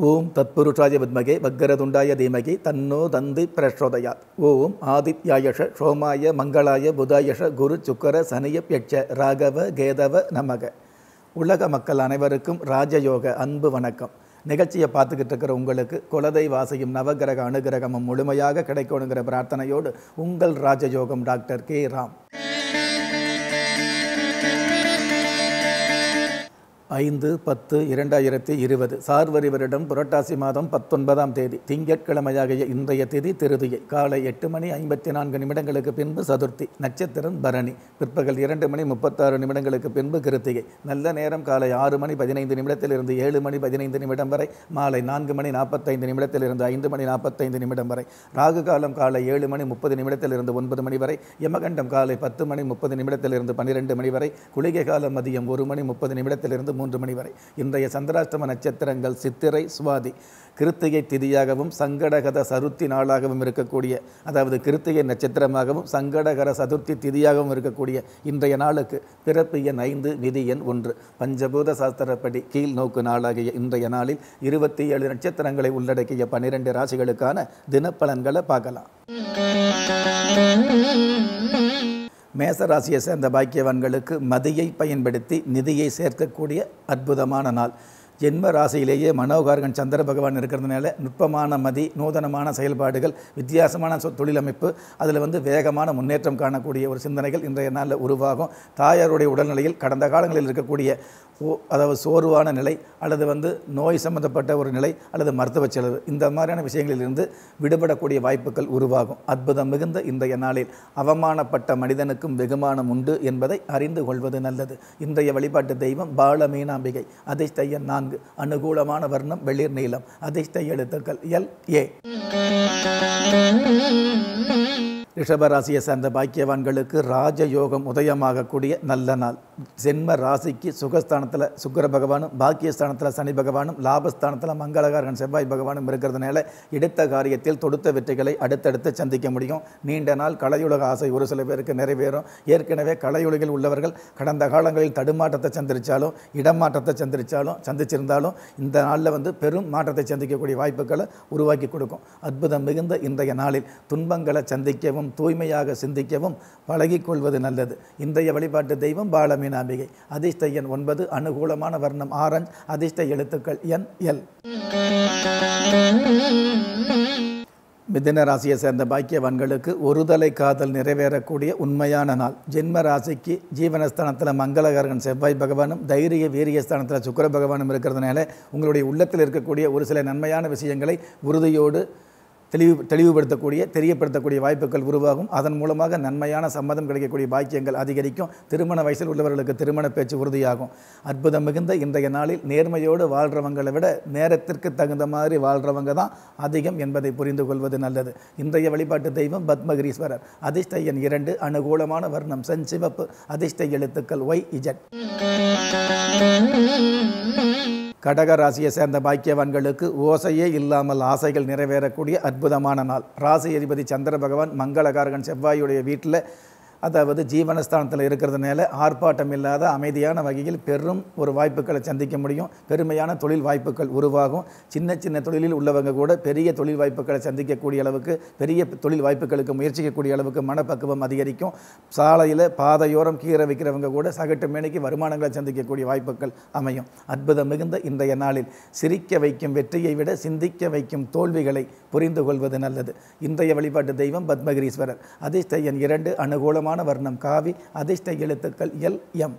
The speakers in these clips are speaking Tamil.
ஓம் தத்புருஷாய வித்மகே வக்கரதுண்டாய தீமகி தன்னோ தந்தி பிரச்சோதயாத் ஓம் ஆதித்யாயஷ சோமாய மங்களாய புதாயஷ குரு சுக்கர சனியப்யட்ச ராகவ கேதவ நமக உலக மக்கள் அனைவருக்கும் ராஜயோக அன்பு வணக்கம் நிகழ்ச்சியை பார்த்துக்கிட்டு இருக்கிற உங்களுக்கு குலதை வாசியும் நவகிரக அனுகிரகமும் முழுமையாக கிடைக்கணுங்கிற பிரார்த்தனையோடு உங்கள் ராஜயோகம் டாக்டர் கே ராம் ஐந்து பத்து இரண்டாயிரத்தி இருபது சார்வரி வருடம் புரட்டாசி மாதம் பத்தொன்பதாம் தேதி திங்கட்கிழமையாகிய இன்றைய திதி திருதியை காலை எட்டு மணி ஐம்பத்தி நான்கு நிமிடங்களுக்கு பின்பு சதுர்த்தி நட்சத்திரம் பரணி பிற்பகல் இரண்டு மணி முப்பத்தாறு நிமிடங்களுக்கு பின்பு கிருத்திகை நல்ல நேரம் காலை ஆறு மணி பதினைந்து நிமிடத்திலிருந்து ஏழு மணி பதினைந்து நிமிடம் வரை மாலை நான்கு மணி நாற்பத்தைந்து நிமிடத்திலிருந்து ஐந்து மணி நாற்பத்தைந்து நிமிடம் வரை ராகு காலம் காலை ஏழு மணி முப்பது நிமிடத்திலிருந்து ஒன்பது மணி வரை யமகண்டம் காலை பத்து மணி முப்பது நிமிடத்திலிருந்து பன்னிரெண்டு மணி வரை குளிகை காலம் மதியம் ஒரு மணி முப்பது நிமிடத்திலிருந்து மூன்று மணி வரை இன்றைய சந்திராஷ்டம நட்சத்திரங்கள் சித்திரை சுவாதி கிருத்திகை திதியாகவும் சங்கடகத சதுர்த்தி நாளாகவும் இருக்கக்கூடிய அதாவது கிருத்திகை நட்சத்திரமாகவும் சங்கடகர சதுர்த்தி திதியாகவும் இருக்கக்கூடிய இன்றைய நாளுக்கு பிறப்பு எண் ஐந்து விதி எண் ஒன்று பஞ்சபூத சாஸ்திரப்படி கீழ் நோக்கு நாளாகிய இன்றைய நாளில் இருபத்தி ஏழு நட்சத்திரங்களை உள்ளடக்கிய பன்னிரெண்டு ராசிகளுக்கான தினப்பலன்களை பார்க்கலாம் மேச ராசியை சேர்ந்த பாக்கியவான்களுக்கு மதியை பயன்படுத்தி நிதியை சேர்க்கக்கூடிய அற்புதமான நாள் ஜென்ம ராசியிலேயே மனோகாரகன் சந்திர பகவான் இருக்கிறதுனால நுட்பமான மதி நூதனமான செயல்பாடுகள் வித்தியாசமான சொ- தொழிலமைப்பு அதில் வந்து வேகமான முன்னேற்றம் காணக்கூடிய ஒரு சிந்தனைகள் இன்றைய நாளில் உருவாகும் தாயாருடைய உடல்நிலையில் கடந்த காலங்களில் இருக்கக்கூடிய ஓ அதாவது சோர்வான நிலை அல்லது வந்து நோய் சம்பந்தப்பட்ட ஒரு நிலை அல்லது மருத்துவ செலவு இந்த மாதிரியான விஷயங்களிலிருந்து விடுபடக்கூடிய வாய்ப்புகள் உருவாகும் அற்புதம் மிகுந்த இன்றைய நாளில் அவமானப்பட்ட மனிதனுக்கும் வெகுமானம் உண்டு என்பதை அறிந்து கொள்வது நல்லது இன்றைய வழிபாட்டு தெய்வம் பால மீனாம்பிகை அதிர்ஷ்டையன் நான்கு அனுகூலமான வர்ணம் வெளிர் நீளம் அதிர்ஷ்ட எழுத்துக்கள் எல் ஏ ரிஷபராசியை சேர்ந்த பாக்கியவான்களுக்கு ராஜயோகம் உதயமாகக்கூடிய நல்ல நாள் ஜென்ம ராசிக்கு சுகஸ்தானத்தில் சுக்கிர பகவானும் பாக்கியஸ்தானத்தில் சனி பகவானும் லாபஸ்தானத்தில் மங்களகாரகன் செவ்வாய் பகவானும் இருக்கிறதுனால எடுத்த காரியத்தில் தொடுத்த வெற்றிகளை அடுத்தடுத்து சந்திக்க முடியும் நீண்ட நாள் கலையுலக ஆசை ஒரு சில பேருக்கு நிறைவேறும் ஏற்கனவே கலையுலகில் உள்ளவர்கள் கடந்த காலங்களில் தடுமாற்றத்தை சந்திரிச்சாலும் இடமாற்றத்தை சந்திரிச்சாலும் சந்திச்சிருந்தாலும் இந்த நாளில் வந்து பெரும் மாற்றத்தை சந்திக்கக்கூடிய வாய்ப்புகளை உருவாக்கி கொடுக்கும் அற்புதம் மிகுந்த இன்றைய நாளில் துன்பங்களை சந்திக்கவும் தூய்மையாக சிந்திக்கவும் பழகிக் கொள்வது நல்லது இன்றைய வழிபாட்டு தெய்வம் பாலமீனாம்பிகை அதிர்ஷ்ட எண் ஒன்பது அனுகூலமான வர்ணம் ஆரஞ்ச் அதிர்ஷ்ட எழுத்துக்கள் என் எல் மிதுன ராசியை சேர்ந்த பாக்கியவான்களுக்கு ஒருதலை காதல் நிறைவேறக்கூடிய உண்மையான நாள் ஜென்ம ராசிக்கு ஜீவனஸ்தானத்தில் மங்களகரகன் செவ்வாய் பகவானும் தைரிய வீரியஸ்தானத்தில் சுக்கிர பகவானும் இருக்கிறதுனால உங்களுடைய உள்ளத்தில் இருக்கக்கூடிய ஒரு சில நன்மையான விஷயங்களை உறுதியோடு தெளிவு தெளிவுபடுத்தக்கூடிய தெரியப்படுத்தக்கூடிய வாய்ப்புகள் உருவாகும் அதன் மூலமாக நன்மையான சம்மதம் கிடைக்கக்கூடிய பாக்கியங்கள் அதிகரிக்கும் திருமண வயசில் உள்ளவர்களுக்கு திருமண பேச்சு உறுதியாகும் அற்புதம் மிகுந்த இன்றைய நாளில் நேர்மையோடு வாழ்கிறவங்களை விட நேரத்திற்கு தகுந்த மாதிரி வாழ்கிறவங்க தான் அதிகம் என்பதை புரிந்து கொள்வது நல்லது இன்றைய வழிபாட்டு தெய்வம் பத்மகிரீஸ்வரர் அதிர்ஷ்ட எண் இரண்டு அனுகூலமான வர்ணம் செஞ்சிவப்பு அதிர்ஷ்ட எழுத்துக்கள் ஒய் இஜட் கடக ராசியை சேர்ந்த பாக்கியவான்களுக்கு ஓசையே இல்லாமல் ஆசைகள் நிறைவேறக்கூடிய அற்புதமான நாள் ராசி அதிபதி சந்திர பகவான் மங்களகாரகன் செவ்வாயுடைய வீட்டில் அதாவது ஜீவனஸ்தானத்தில் இருக்கிறதுனால ஆர்ப்பாட்டம் இல்லாத அமைதியான வகையில் பெரும் ஒரு வாய்ப்புகளை சந்திக்க முடியும் பெருமையான தொழில் வாய்ப்புகள் உருவாகும் சின்ன சின்ன தொழிலில் உள்ளவங்க கூட பெரிய தொழில் வாய்ப்புகளை சந்திக்கக்கூடிய அளவுக்கு பெரிய தொழில் வாய்ப்புகளுக்கு முயற்சிக்கக்கூடிய அளவுக்கு மனப்பக்குவம் அதிகரிக்கும் சாலையில் பாதையோரம் கீரை விற்கிறவங்க கூட சகட்டு மேனிக்கு வருமானங்களை சந்திக்கக்கூடிய வாய்ப்புகள் அமையும் அற்புதம் மிகுந்த இன்றைய நாளில் சிரிக்க வைக்கும் வெற்றியை விட சிந்திக்க வைக்கும் தோல்விகளை புரிந்து கொள்வது நல்லது இன்றைய வழிபாட்டு தெய்வம் பத்மகிரீஸ்வரர் அதிர்ஷ்ட எண் இரண்டு அனுகூலமான வர்ணம் காவி அதிர்ஷ்ட எழுத்துக்கள் எல் எம்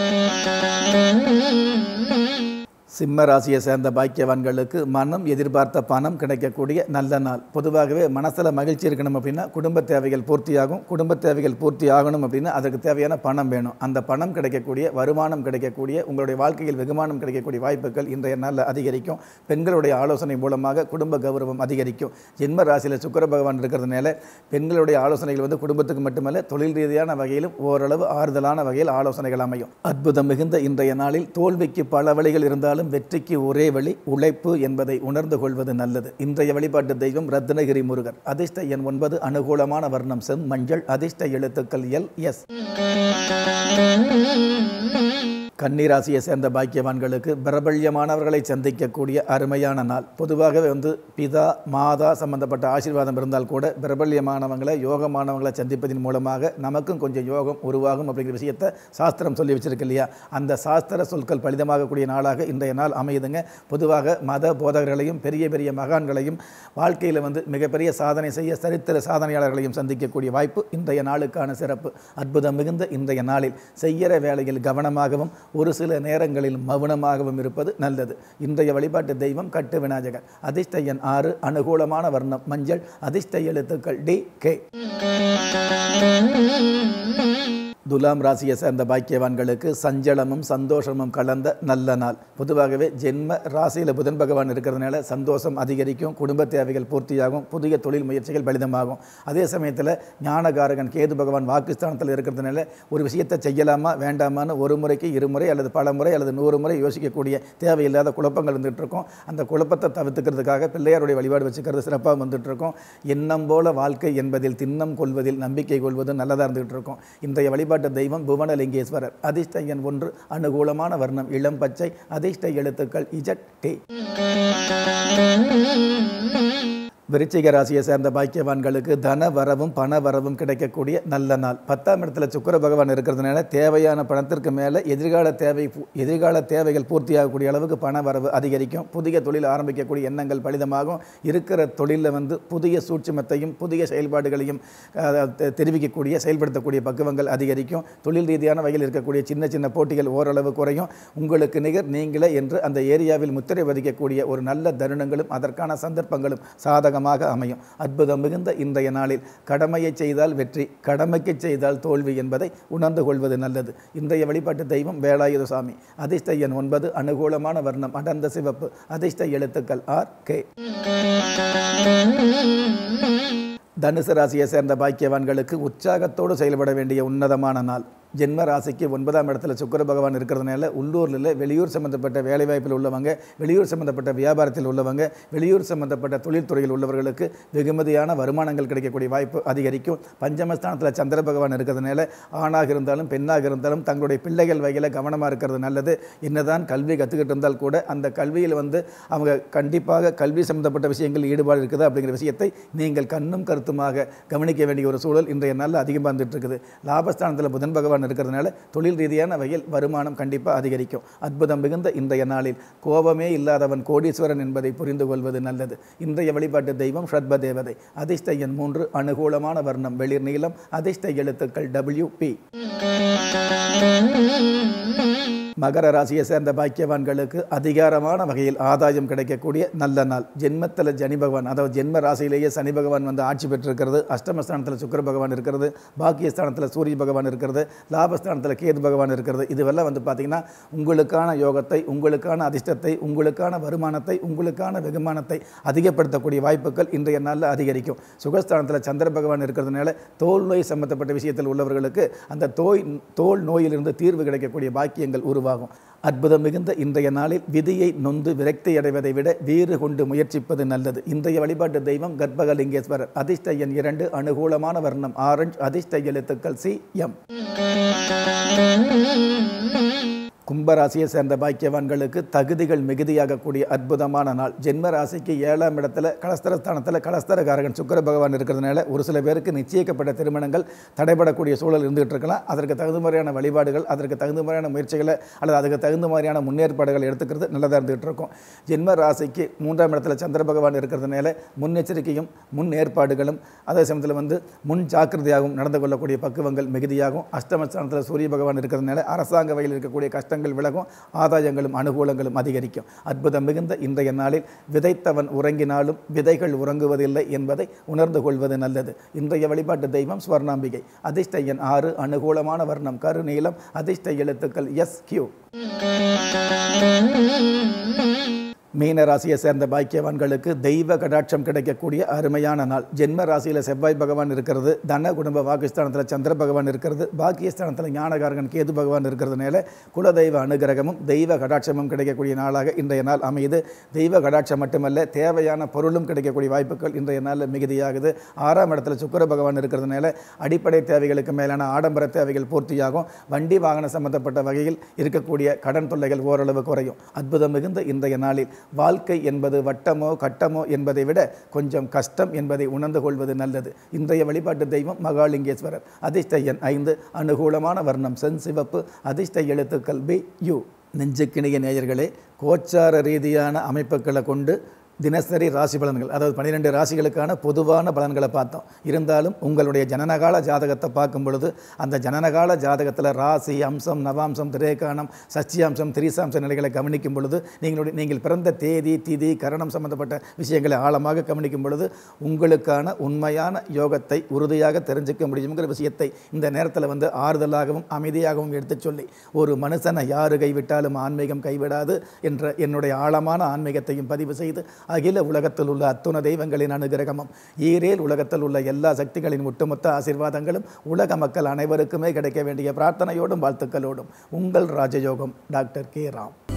சிம்ம ராசியை சேர்ந்த பாக்கியவான்களுக்கு மனம் எதிர்பார்த்த பணம் கிடைக்கக்கூடிய நல்ல நாள் பொதுவாகவே மனசில் மகிழ்ச்சி இருக்கணும் அப்படின்னா குடும்ப தேவைகள் பூர்த்தியாகும் குடும்ப தேவைகள் பூர்த்தி ஆகணும் அப்படின்னா அதற்கு தேவையான பணம் வேணும் அந்த பணம் கிடைக்கக்கூடிய வருமானம் கிடைக்கக்கூடிய உங்களுடைய வாழ்க்கையில் வெகுமானம் கிடைக்கக்கூடிய வாய்ப்புகள் இன்றைய நாளில் அதிகரிக்கும் பெண்களுடைய ஆலோசனை மூலமாக குடும்ப கௌரவம் அதிகரிக்கும் ஜென்ம ராசியில் சுக்கிர பகவான் இருக்கிறதுனால பெண்களுடைய ஆலோசனைகள் வந்து குடும்பத்துக்கு மட்டுமல்ல தொழில் ரீதியான வகையிலும் ஓரளவு ஆறுதலான வகையில் ஆலோசனைகள் அமையும் அற்புதம் மிகுந்த இன்றைய நாளில் தோல்விக்கு பல வழிகள் இருந்தாலும் வெற்றிக்கு ஒரே வழி உழைப்பு என்பதை உணர்ந்து கொள்வது நல்லது இன்றைய வழிபாட்டு தெய்வம் ரத்னகிரி முருகர் அதிர்ஷ்ட எண் ஒன்பது அனுகூலமான வர்ணம் செம் மஞ்சள் அதிர்ஷ்ட எழுத்துக்கள் எல் எஸ் கன்னிராசியை சேர்ந்த பாக்கியவான்களுக்கு பிரபல்யமானவர்களை சந்திக்கக்கூடிய அருமையான நாள் பொதுவாகவே வந்து பிதா மாதா சம்பந்தப்பட்ட ஆசீர்வாதம் இருந்தால் கூட பிரபல்யமானவங்களை யோகமானவங்களை சந்திப்பதன் மூலமாக நமக்கும் கொஞ்சம் யோகம் உருவாகும் அப்படிங்கிற விஷயத்தை சாஸ்திரம் சொல்லி வச்சிருக்கு இல்லையா அந்த சாஸ்திர சொற்கள் பலிதமாகக்கூடிய நாளாக இன்றைய நாள் அமையுதுங்க பொதுவாக மத போதகர்களையும் பெரிய பெரிய மகான்களையும் வாழ்க்கையில் வந்து மிகப்பெரிய சாதனை செய்ய சரித்திர சாதனையாளர்களையும் சந்திக்கக்கூடிய வாய்ப்பு இன்றைய நாளுக்கான சிறப்பு அற்புதம் மிகுந்த இன்றைய நாளில் செய்கிற வேலையில் கவனமாகவும் ஒரு சில நேரங்களில் மௌனமாகவும் இருப்பது நல்லது இன்றைய வழிபாட்டு தெய்வம் கட்டு விநாயகர் அதிர்ஷ்ட எண் ஆறு அனுகூலமான வர்ணம் மஞ்சள் அதிர்ஷ்ட எழுத்துக்கள் டி கே துலாம் ராசியை சேர்ந்த பாக்கியவான்களுக்கு சஞ்சலமும் சந்தோஷமும் கலந்த நல்ல நாள் பொதுவாகவே ஜென்ம ராசியில் புதன் பகவான் இருக்கிறதுனால சந்தோஷம் அதிகரிக்கும் குடும்ப தேவைகள் பூர்த்தியாகும் புதிய தொழில் முயற்சிகள் பலிதமாகும் அதே சமயத்தில் ஞானகாரகன் கேது பகவான் வாக்குஸ்தானத்தில் இருக்கிறதுனால ஒரு விஷயத்தை செய்யலாமா வேண்டாமான்னு ஒரு முறைக்கு இருமுறை அல்லது பல முறை அல்லது நூறு முறை யோசிக்கக்கூடிய தேவையில்லாத குழப்பங்கள் இருந்துகிட்டு இருக்கும் அந்த குழப்பத்தை தவிர்த்துக்கிறதுக்காக பிள்ளையாருடைய வழிபாடு வச்சுக்கிறது சிறப்பாக வந்துட்டு இருக்கும் எண்ணம் போல வாழ்க்கை என்பதில் திண்ணம் கொள்வதில் நம்பிக்கை கொள்வதும் நல்லதாக இருந்துகிட்டு இருக்கும் இன்றைய வழிபாட்டு தெய்வம் புவனலிங்கேஸ்வரர் அதிர்ஷ்ட எண் ஒன்று அனுகூலமான வர்ணம் இளம் பச்சை அதிர்ஷ்ட எழுத்துக்கள் இஜட் டி விருச்சிக ராசியை சேர்ந்த பாக்கியவான்களுக்கு தன வரவும் பண வரவும் கிடைக்கக்கூடிய நல்ல நாள் பத்தாம் இடத்துல சுக்கர பகவான் இருக்கிறதுனால தேவையான பணத்திற்கு மேலே எதிர்கால தேவை பூ- எதிர்கால தேவைகள் பூர்த்தியாகக்கூடிய அளவுக்கு பண வரவு அதிகரிக்கும் புதிய தொழில் ஆரம்பிக்கக்கூடிய எண்ணங்கள் பலிதமாகும் இருக்கிற தொழிலில் வந்து புதிய சூட்சுமத்தையும் புதிய செயல்பாடுகளையும் அஹ், தெ- தெரிவிக்கக்கூடிய செயல்படுத்தக்கூடிய பக்குவங்கள் அதிகரிக்கும் தொழில் ரீதியான வகையில் இருக்கக்கூடிய சின்ன சின்ன போட்டிகள் ஓரளவு குறையும் உங்களுக்கு நிகர் நீங்களே என்று அந்த ஏரியாவில் முத்திரை வதிக்கக்கூடிய ஒரு நல்ல தருணங்களும் அதற்கான சந்தர்ப்பங்களும் சாதகமாக அமையும் அற்புதம் மிகுந்த இன்றைய நாளில் கடமையை செய்தால் வெற்றி கடமைக்கு செய்தால் தோல்வி என்பதை உணர்ந்து கொள்வது நல்லது இன்றைய வழிபாட்டு தெய்வம் வேலாயுத சாமி அதிர்ஷ்ட எண் ஒன்பது அனுகூலமான வர்ணம் அடர்ந்த சிவப்பு அதிர்ஷ்ட எழுத்துக்கள் ஆர் கே தனுசு ராசியை சேர்ந்த பாக்கியவான்களுக்கு உற்சாகத்தோடு செயல்பட வேண்டிய உன்னதமான நாள் ஜென்ம ராசிக்கு ஒன்பதாம் இடத்துல சுக்கிர பகவான் இருக்கிறதுனால உள்ளூரில் இல்லை வெளியூர் சம்மந்தப்பட்ட வேலைவாய்ப்பில் உள்ளவங்க வெளியூர் சம்மந்தப்பட்ட வியாபாரத்தில் உள்ளவங்க வெளியூர் சம்மந்தப்பட்ட தொழில்துறையில் உள்ளவர்களுக்கு வெகுமதியான வருமானங்கள் கிடைக்கக்கூடிய வாய்ப்பு அதிகரிக்கும் பஞ்சமஸ்தானத்தில் சந்திர பகவான் இருக்கிறதுனால ஆணாக இருந்தாலும் பெண்ணாக இருந்தாலும் தங்களுடைய பிள்ளைகள் வகையில் கவனமாக இருக்கிறது நல்லது என்னதான் கல்வி கற்றுக்கிட்டு இருந்தால் கூட அந்த கல்வியில் வந்து அவங்க கண்டிப்பாக கல்வி சம்மந்தப்பட்ட விஷயங்கள் ஈடுபாடு இருக்குது அப்படிங்கிற விஷயத்தை நீங்கள் கண்ணும் கருத்துமாக கவனிக்க வேண்டிய ஒரு சூழல் இன்றைய நாளில் அதிகமாக வந்துட்டு இருக்குது லாபஸ்தானத்தில் புதன் பகவான் இருக்கிறதுனால தொழில் ரீதியான வகையில் வருமானம் கண்டிப்பாக அதிகரிக்கும் அற்புதம் மிகுந்த இன்றைய நாளில் கோபமே இல்லாதவன் கோடீஸ்வரன் என்பதை புரிந்து கொள்வது நல்லது இன்றைய வழிபாட்டு தெய்வம் ஷட்ப தேவதை அதிர்ஷ்ட எண் மூன்று அனுகூலமான வர்ணம் வெளிர் நீளம் அதிர்ஷ்ட எழுத்துக்கள் டபிள்யூ பி மகர ராசியை சேர்ந்த பாக்கியவான்களுக்கு அதிகாரமான வகையில் ஆதாயம் கிடைக்கக்கூடிய நல்ல நாள் ஜென்மத்தில் சனி பகவான் அதாவது ஜென்ம ராசியிலேயே சனி பகவான் வந்து ஆட்சி பெற்றிருக்கிறது அஷ்டமஸ்தானத்தில் சுக்கிர பகவான் இருக்கிறது பாக்கியஸ்தானத்தில் சூரிய பகவான் இருக்கிறது லாபஸ்தானத்தில் கேது பகவான் இருக்கிறது இதுவெல்லாம் வந்து பார்த்திங்கன்னா உங்களுக்கான யோகத்தை உங்களுக்கான அதிர்ஷ்டத்தை உங்களுக்கான வருமானத்தை உங்களுக்கான வெகுமானத்தை அதிகப்படுத்தக்கூடிய வாய்ப்புகள் இன்றைய நாளில் அதிகரிக்கும் சுகஸ்தானத்தில் சந்திர பகவான் இருக்கிறதுனால தோல் நோய் சம்பந்தப்பட்ட விஷயத்தில் உள்ளவர்களுக்கு அந்த தோய் தோல் நோயிலிருந்து தீர்வு கிடைக்கக்கூடிய பாக்கியங்கள் உருவாகும் அற்புதம் மிகுந்த இன்றைய நாளில் விதியை நொந்து விரக்தி அடைவதை விட வீறு கொண்டு முயற்சிப்பது நல்லது இன்றைய வழிபாட்டு தெய்வம் கர்ப்பகலிங்கேஸ்வரர் அதிர்ஷ்ட எண் இரண்டு அனுகூலமான வர்ணம் ஆரஞ்சு அதிர்ஷ்ட எழுத்துக்கள் சி எம் கும்பராசியை சேர்ந்த பாக்கியவான்களுக்கு தகுதிகள் மிகுதியாகக்கூடிய அற்புதமான நாள் ஜென்ம ராசிக்கு ஏழாம் இடத்துல கலஸ்தரஸ்தானத்தில் கலஸ்தரகாரகன் சுக்கிர பகவான் இருக்கிறதுனால ஒரு சில பேருக்கு நிச்சயிக்கப்பட்ட திருமணங்கள் தடைபடக்கூடிய சூழல் இருந்துகிட்டு இருக்கலாம் அதற்கு தகுந்த மாதிரியான வழிபாடுகள் அதற்கு தகுந்த மாதிரியான முயற்சிகளை அல்லது அதுக்கு தகுந்த மாதிரியான முன்னேற்பாடுகள் எடுத்துக்கிறது நல்லதாக இருந்துகிட்டு இருக்கும் ஜென்ம ராசிக்கு மூன்றாம் இடத்துல சந்திர பகவான் இருக்கிறதுனால முன்னெச்சரிக்கையும் முன் ஏற்பாடுகளும் அதே சமயத்தில் வந்து முன் ஜாக்கிரதையாகவும் நடந்து கொள்ளக்கூடிய பக்குவங்கள் மிகுதியாகும் அஷ்டமஸ்தானத்தில் சூரிய பகவான் இருக்கிறதுனால அரசாங்க வகையில் இருக்கக்கூடிய கஷ்டங்கள் விலகும் ஆதாயங்களும் அனுகூலங்களும் அதிகரிக்கும் அற்புதம் மிகுந்த இன்றைய நாளில் விதைத்தவன் உறங்கினாலும் விதைகள் உறங்குவதில்லை என்பதை உணர்ந்து கொள்வது நல்லது இன்றைய வழிபாட்டு தெய்வம் ஸ்வர்ணாம்பிகை அதிர்ஷ்ட எண் ஆறு அனுகூலமான வர்ணம் கருநீலம் அதிர்ஷ்ட எழுத்துக்கள் எஸ் கியூ மீன ராசியை சேர்ந்த பாக்கியவான்களுக்கு தெய்வ கடாட்சம் கிடைக்கக்கூடிய அருமையான நாள் ஜென்ம ராசியில் செவ்வாய் பகவான் இருக்கிறது தன குடும்ப வாக்குஸ்தானத்தில் சந்திர பகவான் இருக்கிறது பாக்கியஸ்தானத்தில் ஞானகாரகன் கேது பகவான் இருக்கிறதுனால குலதெய்வ அனுகிரகமும் தெய்வ கடாட்சமும் கிடைக்கக்கூடிய நாளாக இன்றைய நாள் அமையுது தெய்வ கடாட்சம் மட்டுமல்ல தேவையான பொருளும் கிடைக்கக்கூடிய வாய்ப்புகள் இன்றைய நாளில் மிகுதியாகுது ஆறாம் இடத்துல சுக்கிர பகவான் இருக்கிறதுனால அடிப்படை தேவைகளுக்கு மேலான ஆடம்பர தேவைகள் பூர்த்தியாகும் வண்டி வாகனம் சம்பந்தப்பட்ட வகையில் இருக்கக்கூடிய கடன் தொல்லைகள் ஓரளவு குறையும் அற்புதம் மிகுந்த இன்றைய நாளில் வாழ்க்கை என்பது வட்டமோ கட்டமோ என்பதை விட கொஞ்சம் கஷ்டம் என்பதை உணர்ந்து கொள்வது நல்லது இன்றைய வழிபாட்டு தெய்வம் மகாலிங்கேஸ்வரர் அதிர்ஷ்ட எண் ஐந்து அனுகூலமான வர்ணம் சென் சிவப்பு அதிர்ஷ்ட எழுத்துக்கள் பி யு நெஞ்சுக்கிணிய நேயர்களே கோச்சார ரீதியான அமைப்புகளை கொண்டு தினசரி ராசி பலன்கள் அதாவது பன்னிரெண்டு ராசிகளுக்கான பொதுவான பலன்களை பார்த்தோம் இருந்தாலும் உங்களுடைய ஜனனகால ஜாதகத்தை பார்க்கும் பொழுது அந்த ஜனனகால ஜாதகத்தில் ராசி அம்சம் நவாம்சம் திரேகானம் சச்சியாம்சம் திரிசாம்ச நிலைகளை கவனிக்கும் பொழுது நீங்களுடைய நீங்கள் பிறந்த தேதி திதி கரணம் சம்பந்தப்பட்ட விஷயங்களை ஆழமாக கவனிக்கும் பொழுது உங்களுக்கான உண்மையான யோகத்தை உறுதியாக தெரிஞ்சுக்க முடியுங்கிற விஷயத்தை இந்த நேரத்தில் வந்து ஆறுதலாகவும் அமைதியாகவும் எடுத்துச் சொல்லி ஒரு மனுஷனை யாரு கைவிட்டாலும் ஆன்மீகம் கைவிடாது என்ற என்னுடைய ஆழமான ஆன்மீகத்தையும் பதிவு செய்து அகில உலகத்தில் உள்ள அத்துண தெய்வங்களின் அனுகிரகமும் ஈரேல் உலகத்தில் உள்ள எல்லா சக்திகளின் ஒட்டுமொத்த ஆசீர்வாதங்களும் உலக மக்கள் அனைவருக்குமே கிடைக்க வேண்டிய பிரார்த்தனையோடும் வாழ்த்துக்களோடும் உங்கள் ராஜயோகம் டாக்டர் கே ராம்